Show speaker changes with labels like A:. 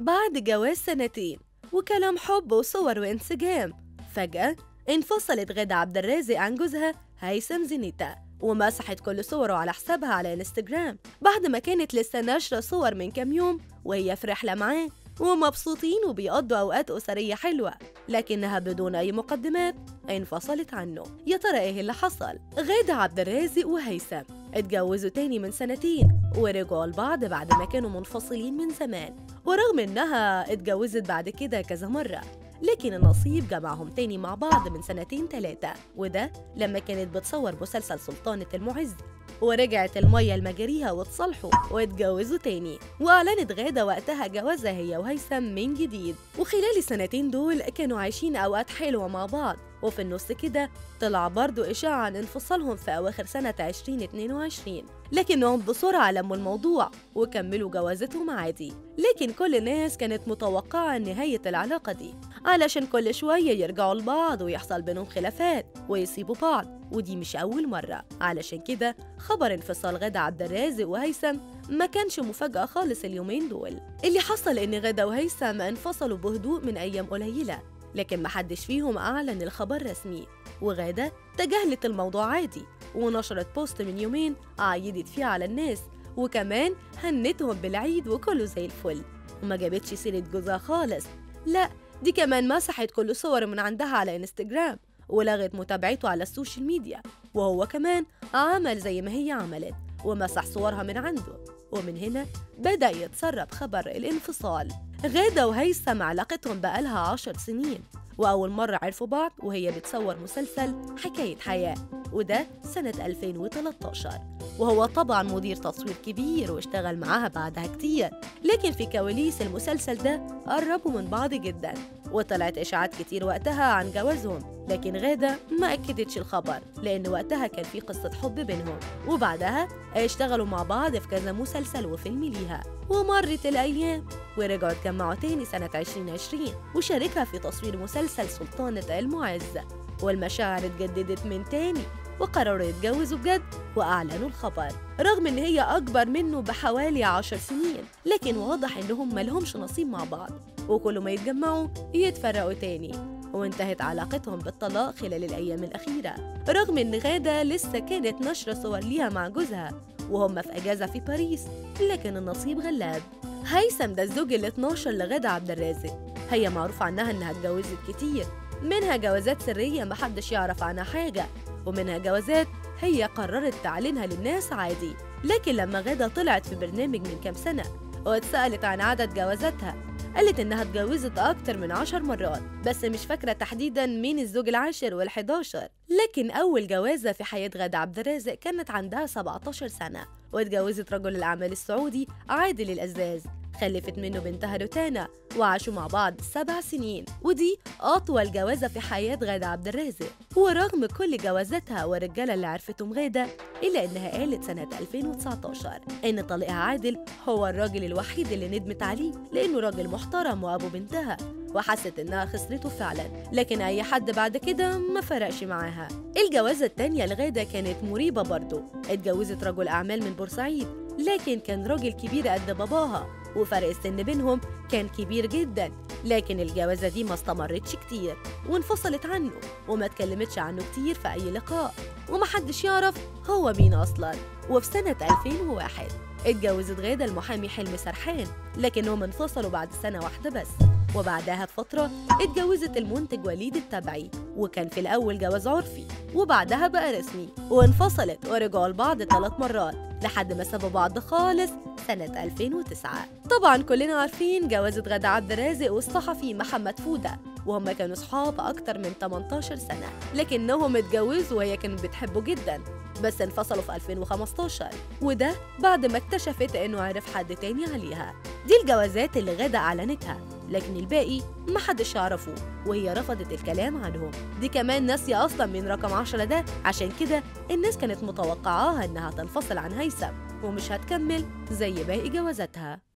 A: بعد جواز سنتين وكلام حب وصور وانسجام فجأة انفصلت غادة عبد الرازق عن جوزها هيثم زينيتا ومسحت كل صوره على حسابها على انستجرام بعد ما كانت لسه ناشرة صور من كام يوم وهي في رحلة معاه ومبسوطين وبيقضوا أوقات أسرية حلوة لكنها بدون أي مقدمات انفصلت عنه يا ترى إيه اللي حصل؟ غادة عبد الرازق وهيثم اتجوزوا تاني من سنتين ورجعوا لبعض بعد ما كانوا منفصلين من زمان ورغم إنها اتجوزت بعد كده كذا مرة لكن النصيب جمعهم تاني مع بعض من سنتين تلاتة وده لما كانت بتصور مسلسل سلطانة المعز ورجعت المية لمجاريها واتصالحوا واتجوزوا تاني وأعلنت غادة وقتها جوازها هي وهيثم من جديد وخلال السنتين دول كانوا عايشين أوقات حلوة مع بعض وفي النص كده طلع برضو إشاعة عن انفصالهم في أواخر سنة 2022 لكنهم بسرعة لموا الموضوع وكملوا جوازتهم عادي لكن كل الناس كانت متوقعة نهاية العلاقة دي علشان كل شوية يرجعوا لبعض ويحصل بينهم خلافات ويسيبوا بعض ودي مش أول مرة علشان كده خبر انفصال غادة عبد الرازق وهيثم ما كانش مفاجأة خالص اليومين دول اللي حصل إن غادة وهيثم انفصلوا بهدوء من أيام قليلة لكن محدش فيهم أعلن الخبر رسمي وغادة تجاهلت الموضوع عادي ونشرت بوست من يومين عيدت فيه على الناس وكمان هنتهم بالعيد وكله زي الفل وما جابتش سيرة جوزها خالص لا دي كمان مسحت كل صور من عندها على انستجرام ولغت متابعته على السوشيال ميديا وهو كمان عمل زي ما هي عملت ومسح صورها من عنده ومن هنا بدأ يتسرب خبر الانفصال غادة وهيثم علاقتهم بقالها عشر سنين وأول مرة عرفوا بعض وهي بتصور مسلسل حكاية حياة وده سنة 2013 وهو طبعا مدير تصوير كبير واشتغل معاها بعدها كتير لكن في كواليس المسلسل ده قربوا من بعض جدا وطلعت إشاعات كتير وقتها عن جوازهم لكن غادة ما أكدتش الخبر لأن وقتها كان في قصة حب بينهم وبعدها اشتغلوا مع بعض في كذا مسلسل وفيلم ليها ومرت الأيام ورجعوا اتجمعوا تاني سنة 2020 وشاركها في تصوير مسلسل سلطانة المعز والمشاعر اتجددت من تاني وقرروا يتجوزوا بجد وأعلنوا الخبر رغم إن هي أكبر منه بحوالي عشر سنين لكن واضح إنهم ملهمش نصيب مع بعض وكل ما يتجمعوا يتفرقوا تاني وانتهت علاقتهم بالطلاق خلال الأيام الأخيرة رغم إن غادة لسه كانت نشرة صور ليها مع جوزها وهم في أجازة في باريس لكن النصيب غلاب هيثم ده الزوج ال 12 لغادة عبد الرازق هي معروف عنها إنها اتجوزت كتير منها جوازات سرية محدش يعرف عنها حاجة ومنها جوازات هي قررت تعلنها للناس عادي لكن لما غادة طلعت في برنامج من كام سنة واتسألت عن عدد جوازاتها قالت إنها اتجوزت أكتر من عشر مرات بس مش فاكرة تحديدا مين الزوج العاشر والحداشر لكن أول جوازة في حياة غادة عبد الرازق كانت عندها 17 سنة واتجوزت رجل الأعمال السعودي عادل الأزاز خلفت منه بنتها روتانا وعاشوا مع بعض سبع سنين ودي أطول جوازة في حياة غادة عبد الرازق ورغم كل جوازاتها والرجالة اللي عرفتهم غادة إلا إنها قالت سنة 2019 إن طليقها عادل هو الراجل الوحيد اللي ندمت عليه لأنه راجل محترم وأبو بنتها وحست إنها خسرته فعلا لكن أي حد بعد كده ما فرقش معاها الجوازة التانية لغادة كانت مريبة برضه اتجوزت رجل أعمال من بورسعيد لكن كان راجل كبير قد باباها وفرق السن بينهم كان كبير جدا لكن الجوازة دي ما استمرتش كتير وانفصلت عنه وما اتكلمتش عنه كتير في أي لقاء ومحدش يعرف هو مين أصلا وفي سنة 2001 اتجوزت غادة المحامي حلمي سرحان لكنهم انفصلوا بعد سنة واحدة بس وبعدها بفترة اتجوزت المنتج وليد التبعي وكان في الأول جواز عرفي وبعدها بقى رسمي وانفصلت ورجعوا لبعض ثلاث مرات لحد ما سابوا بعض خالص سنة 2009 طبعا كلنا عارفين جوازة غادة عبد الرازق والصحفي محمد فودة وهم كانوا صحاب أكتر من 18 سنة لكنهم اتجوزوا وهي كانت بتحبه جدا بس انفصلوا في 2015 وده بعد ما اكتشفت انه عرف حد تاني عليها دي الجوازات اللي غادة أعلنتها لكن الباقي محدش يعرفه وهي رفضت الكلام عنهم دي كمان ناسية أصلا من رقم عشرة ده عشان كده الناس كانت متوقعاها إنها تنفصل عن هيثم ومش هتكمل زي باقي جوازاتها